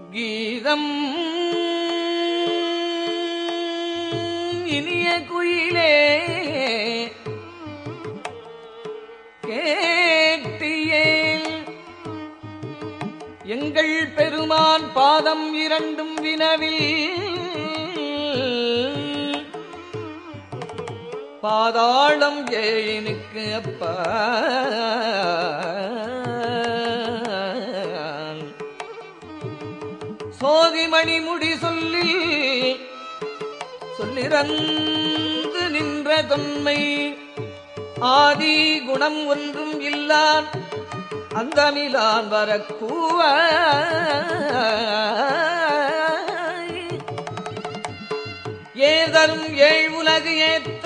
கீதம் இனிய குயிலே கேட்டியேல் எங்கள் பெருமான் பாதம் இரண்டும் வினவில் பாதாளம் ஏனுக்கு அப்பா சோதிமணி முடி சொல்லி சொல்லிறந்து நின்ற தொன்மை ஆதி குணம் ஒன்றும் இல்லான் அந்தமிலான் வரக்கூவ ஏதரும் ஏழ் உலகு ஏத்த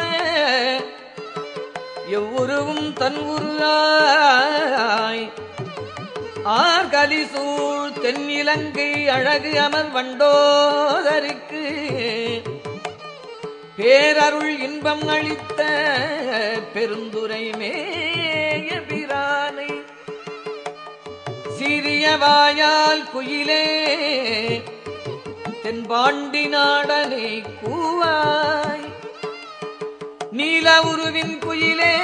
எவ்வுருவும் தன் உருவாய் ஆர்கலி சூழ் தென்னிலங்கை அழகு அமர் வண்டோதருக்கு பேரருள் இன்பம் அளித்த பெருந்துரை மேய பிரானை சிறிய வாயால் குயிலே தென்பாண்டி நாடனை கூவாய் நீல உருவின் குயிலே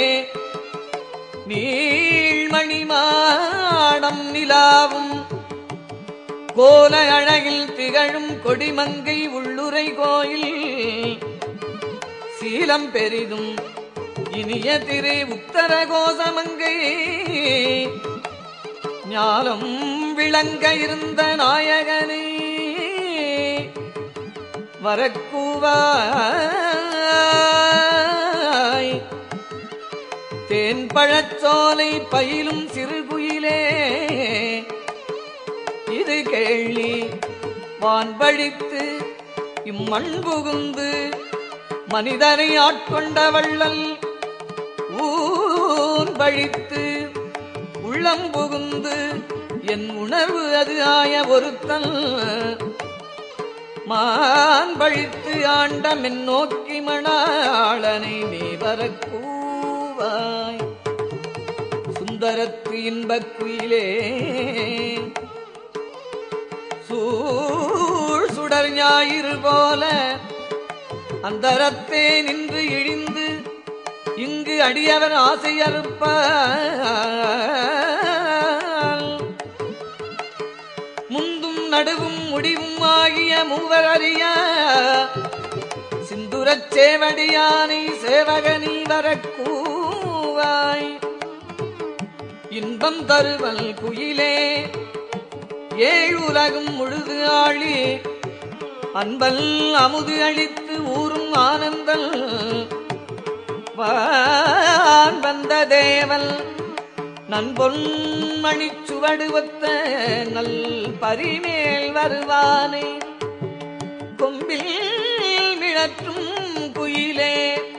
நீள்மணி மாடம் நிலாவும் கோல அழகில் திகழும் கொடிமங்கை உள்ளுரை கோயில் சீலம் பெரிதும் இனிய திரு உத்தர கோசமங்கை ஞானம் விளங்க இருந்த நாயகனே வரக்கூவாய் தேன் பழச்சோலை பயிலும் சிறுகுயிலே இது கேள்வி வான்பழித்து இம்மண் புகுந்து மனிதரை ஆட்கொண்ட வள்ளல் ஊன் பழித்து உள்ளம் புகுந்து என் உணர்வு அது ஆய ஒருத்தல் மான் பழித்து ஆண்ட மென் நோக்கி மணாளனை நீ வரக்கூவாய் சுந்தரத்து இன்பக் குயிலே சூழ் சுடர் ஞாயிறு போல அந்தரத்தே நின்று இழிந்து இங்கு அடியவர் ஆசையறுப்ப முந்தும் நடுவும் முடிவும் ஆகிய மூவர் அறிய சிந்துரச் சேவடியானை சேவகனி வரக்கூவாய் இன்பம் தருவல் குயிலே ஏழுலகும் முழுது ஆழி அன்பல் அமுது அளித்து ஊரும் ஆனந்தல் வான் வந்த தேவல் நன்பொன் மணிச்சுவடு ஒத்த நல் பரிமேல் வருவானே கொம்பில் மிழற்றும் குயிலே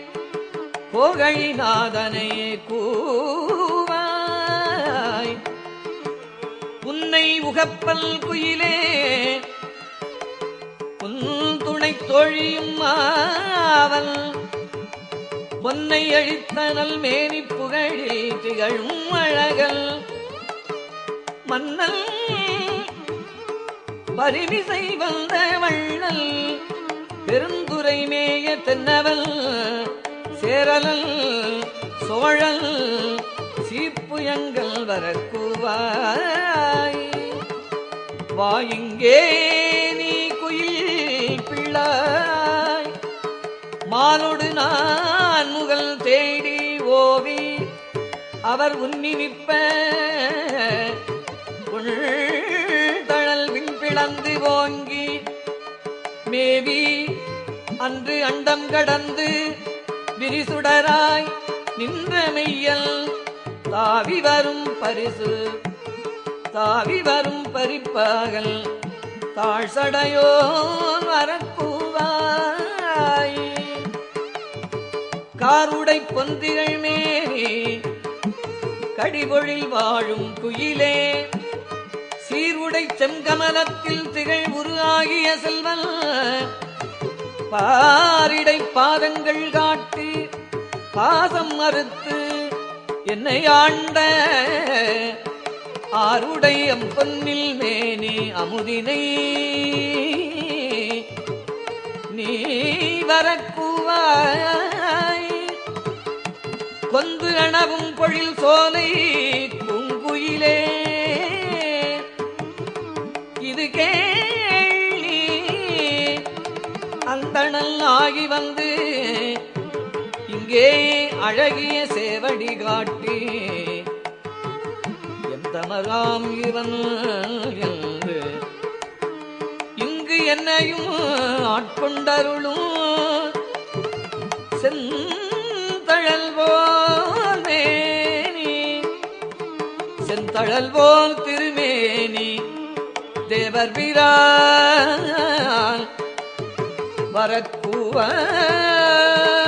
கோகழிநாதனை கூவாய் உன்னை உகப்பல் குயிலே உன் துணை தோழியும் ஆவல் பொன்னை அழித்தனல் மேனி புகழில் திகழும் அழகல் மன்னல் பரிமிசை வந்த வள்ளல் பெருந்துரை மேய தென்னவல் சேரலல் சோழல் சீப்புயங்கள் வரக்குவாய் வாயிங்கே நீ குயில் பிள்ளாய் மாலோடு நான் முகல் தேடி ஓவி அவர் உன்னி நிற்ப தழல் விண்பிளந்து ஓங்கி மேவி அன்று அண்டம் கடந்து விரிசுடராய் நின்ற மெய்யல் தாவி வரும் பரிசு தாவி வரும் பரிப்பாகல் தாழ்சடையோ வரக்கூவாய் காருடை பொந்திகள் மேனி கடிபொழில் வாழும் குயிலே சீருடை செங்கமலத்தில் திகழ் உரு ஆகிய செல்வன் பாரிடை பாதங்கள் காட்டி பாசம் மறுத்து என்னை ஆண்ட ஆருடைய பொன்னில் மேனி அமுதினை நீ வரக்குவாய் கொந்து அணவும் பொழில் சோலை பூங்குயிலே இது கேள்வி அந்தணல் ஆகி வந்து இங்கே அழகிய சேவடி காட்டி என் தமராம் இவன் என்று இங்கு என்னையும் ஆட்கொண்டருளும் செந்தழல் போல் மேனி செந்தழல் போல் திருமேனி தேவர் வீரான் வரக்கூவ